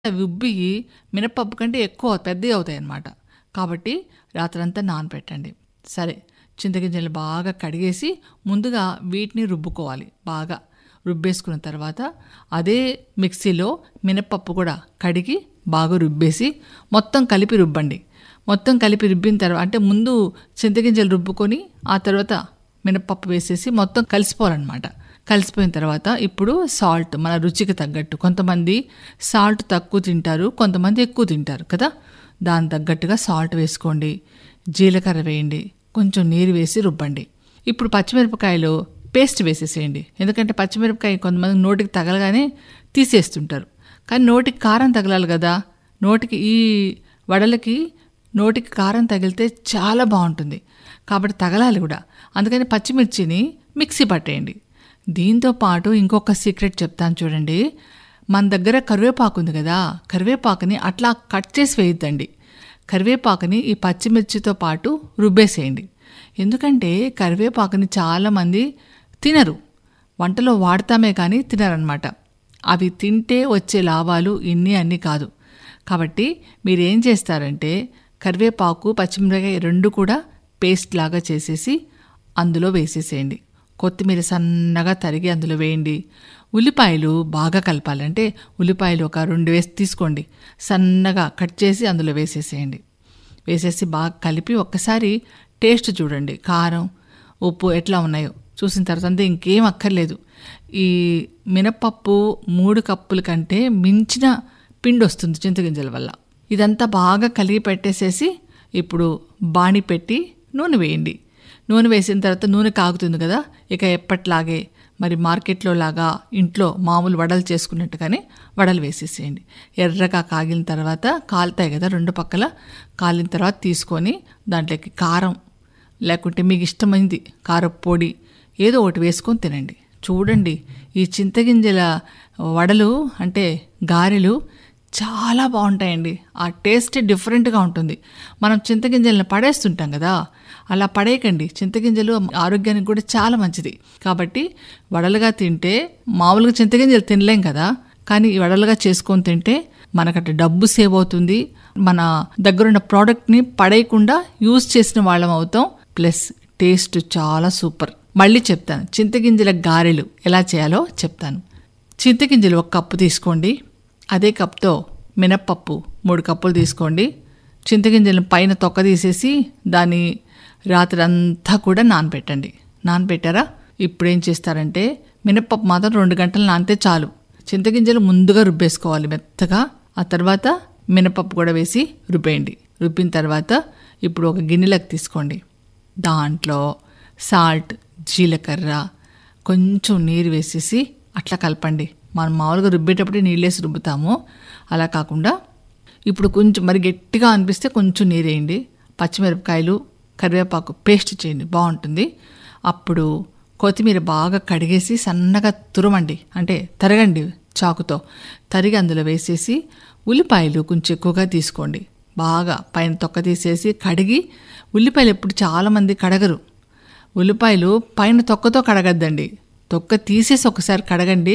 అవి ఉబ్బి మినపప్పు కంటే ఎక్కువ పెద్దవి అవుతాయి అన్నమాట కాబట్టి రాత్రంతా నానబెట్టండి సరే చింతగింజలు బాగా కడిగేసి ముందుగా వీటిని రుబ్బుకోవాలి బాగా రుబ్బేసుకున్న తర్వాత అదే మిక్సీలో మినపప్పు కూడా కడిగి బాగా రుబ్బేసి మొత్తం కలిపి రుబ్బండి మొత్తం కలిపి రుబ్బిన తర్వాత అంటే ముందు చింతగింజలు రుబ్బుకొని ఆ తర్వాత మినపప్పు వేసేసి మొత్తం కలిసిపోవాలన్నమాట కలిసిపోయిన తర్వాత ఇప్పుడు సాల్ట్ మన రుచికి తగ్గట్టు కొంతమంది సాల్ట్ తక్కువ తింటారు కొంతమంది ఎక్కువ తింటారు కదా దాని తగ్గట్టుగా సాల్ట్ వేసుకోండి జీలకర్ర వేయండి కొంచెం నీరు వేసి రుబ్బండి ఇప్పుడు పచ్చిమిరపకాయలు పేస్ట్ వేసేసేయండి ఎందుకంటే పచ్చిమిరపకాయ కొంతమంది నోటికి తగలగానే తీసేస్తుంటారు కానీ నోటికి కారం తగలాలి కదా నోటికి ఈ వడలకి నోటికి కారం తగిలితే చాలా బాగుంటుంది కాబట్టి తగలాలి కూడా అందుకని పచ్చిమిర్చిని మిక్సీ పట్టేయండి దీంతో పాటు ఇంకొక సీక్రెట్ చెప్తాను చూడండి మన దగ్గర కరివేపాకు ఉంది కదా కరివేపాకుని అట్లా కట్ చేసి వేయద్దండి కరివేపాకుని ఈ పచ్చిమిర్చితో పాటు రుబ్బేసేయండి ఎందుకంటే కరివేపాకుని చాలామంది తినరు వంటలో వాడతామే కానీ తినరనమాట అవి తింటే వచ్చే లాభాలు ఇన్ని అన్ని కాదు కాబట్టి మీరు ఏం చేస్తారంటే కరివేపాకు పచ్చిమిరపకాయ రెండు కూడా పేస్ట్ లాగా చేసేసి అందులో వేసేసేయండి కొత్తిమీర సన్నగా తరిగి అందులో వేయండి ఉల్లిపాయలు బాగా కలపాలి అంటే ఉల్లిపాయలు ఒక రెండు వేసి తీసుకోండి సన్నగా కట్ చేసి అందులో వేసేసేయండి వేసేసి బాగా కలిపి ఒక్కసారి టేస్ట్ చూడండి కారం ఉప్పు ఎట్లా ఉన్నాయో చూసిన తర్వాత అంతే ఇంకేం అక్కర్లేదు ఈ మినపప్పు మూడు కప్పుల కంటే మించిన పిండి వస్తుంది చింతగింజల వల్ల ఇదంతా బాగా కలిగి పెట్టేసేసి ఇప్పుడు బాణి పెట్టి నూనె వేయండి నూనె వేసిన తర్వాత నూనె కాగుతుంది కదా ఇక ఎప్పట్లాగే మరి మార్కెట్లో లాగా ఇంట్లో మామూలు వడలు చేసుకున్నట్టుగానే వడలు వేసేసేయండి ఎర్రగా కాగిన తర్వాత కాలుతాయి కదా రెండు పక్కల కాలిన తర్వాత తీసుకొని దాంట్లోకి కారం లేకుంటే మీకు ఇష్టమైంది కారపొడి ఏదో ఒకటి వేసుకొని తినండి చూడండి ఈ చింతగింజల వడలు అంటే గారెలు చాలా బాగుంటాయండి ఆ టేస్ట్ డిఫరెంట్గా ఉంటుంది మనం చింతగింజలను పడేస్తుంటాం కదా అలా పడేయకండి చింతగింజలు ఆరోగ్యానికి కూడా చాలా మంచిది కాబట్టి వడలుగా తింటే మామూలుగా చింతగింజలు తినలేం కదా కానీ ఈ వడలుగా చేసుకొని తింటే మనకట డబ్బు సేవ్ అవుతుంది మన దగ్గరున్న ప్రోడక్ట్ని పడేయకుండా యూజ్ చేసిన వాళ్ళం అవుతాం ప్లస్ టేస్ట్ చాలా సూపర్ మళ్ళీ చెప్తాను చింతగింజల గారెలు ఎలా చేయాలో చెప్తాను చింతగింజలు ఒక కప్పు తీసుకోండి అదే కప్తో మినప్పప్పు మూడు కప్పులు తీసుకోండి చింతగింజలను పైన తొక్క తీసేసి దాన్ని రాత్రి అంతా కూడా నానబెట్టండి నానబెట్టారా ఇప్పుడు ఏం చేస్తారంటే మినప్పప్పు మాత్రం రెండు గంటలు నానితే చాలు చింతగింజలు ముందుగా రుబ్బేసుకోవాలి మెత్తగా ఆ తర్వాత మినపప్పు కూడా వేసి రుబ్బేయండి రుబ్బిన తర్వాత ఇప్పుడు ఒక గిన్నెలకు తీసుకోండి దాంట్లో సాల్ట్ జీలకర్ర కొంచెం నీరు వేసేసి అట్లా కలపండి మనం మామూలుగా రుబ్బేటప్పుడు నీళ్ళేసి రుబ్బుతాము అలా కాకుండా ఇప్పుడు కొంచెం మరి గట్టిగా అనిపిస్తే కొంచెం నీరు వేయండి పచ్చిమిరపకాయలు కరివేపాకు పేస్ట్ చేయండి బాగుంటుంది అప్పుడు కొత్తిమీర బాగా కడిగేసి సన్నగా తురమండి అంటే తరగండి చాకుతో తరిగి అందులో వేసేసి ఉల్లిపాయలు కొంచెం ఎక్కువగా తీసుకోండి బాగా పైన తొక్క తీసేసి కడిగి ఉల్లిపాయలు ఎప్పుడు చాలామంది కడగరు ఉల్లిపాయలు పైన తొక్కతో కడగద్దండి తొక్క తీసేసి ఒకసారి కడగండి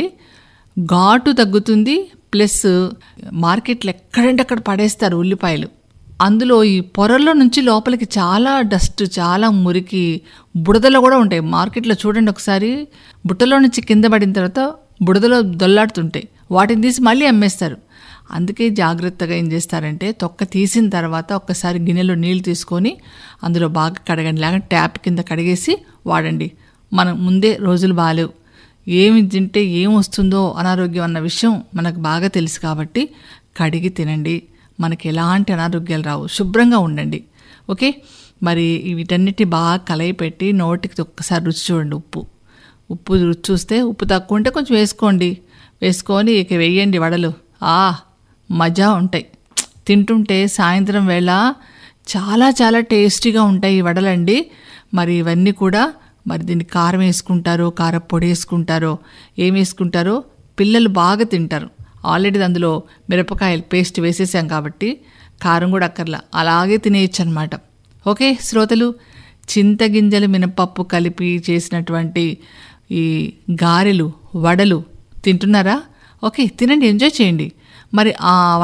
ఘాటు తగ్గుతుంది ప్లస్ మార్కెట్లో ఎక్కడంటే అక్కడ పడేస్తారు ఉల్లిపాయలు అందులో ఈ పొరల్లో నుంచి లోపలికి చాలా డస్ట్ చాలా మురికి బుడదలో కూడా ఉంటాయి మార్కెట్లో చూడండి ఒకసారి బుట్టలో నుంచి కింద పడిన తర్వాత బుడదలో దొల్లాడుతుంటాయి వాటిని తీసి మళ్ళీ అమ్మేస్తారు అందుకే జాగ్రత్తగా ఏం చేస్తారంటే తొక్క తీసిన తర్వాత ఒక్కసారి గిన్నెలో నీళ్ళు తీసుకొని అందులో బాగా కడగండి లేకపోతే ట్యాప్ కింద కడిగేసి వాడండి మనం ముందే రోజులు బాగాలేవు ఏమి తింటే ఏం వస్తుందో అనారోగ్యం అన్న విషయం మనకు బాగా తెలుసు కాబట్టి కడిగి తినండి మనకి ఎలాంటి అనారోగ్యాలు రావు శుభ్రంగా ఉండండి ఓకే మరి వీటన్నిటి బాగా కలయి పెట్టి నోటికి ఒక్కసారి రుచి చూడండి ఉప్పు ఉప్పు రుచి చూస్తే ఉప్పు తక్కువ ఉంటే కొంచెం వేసుకోండి వేసుకొని ఇక వేయండి వడలు ఆ మజా ఉంటాయి తింటుంటే సాయంత్రం వేళ చాలా చాలా టేస్టీగా ఉంటాయి ఈ వడలండి మరి ఇవన్నీ కూడా మరి దీన్ని కారం వేసుకుంటారో కారపొడి వేసుకుంటారో ఏం వేసుకుంటారో పిల్లలు బాగా తింటారు ఆల్రెడీ అందులో మిరపకాయలు పేస్ట్ వేసేసాం కాబట్టి కారం కూడా అక్కర్లా అలాగే తినేయచ్చు అనమాట ఓకే శ్రోతలు చింతగింజలు మినపప్పు కలిపి చేసినటువంటి ఈ గారెలు వడలు తింటున్నారా ఓకే తినండి ఎంజాయ్ చేయండి మరి ఆ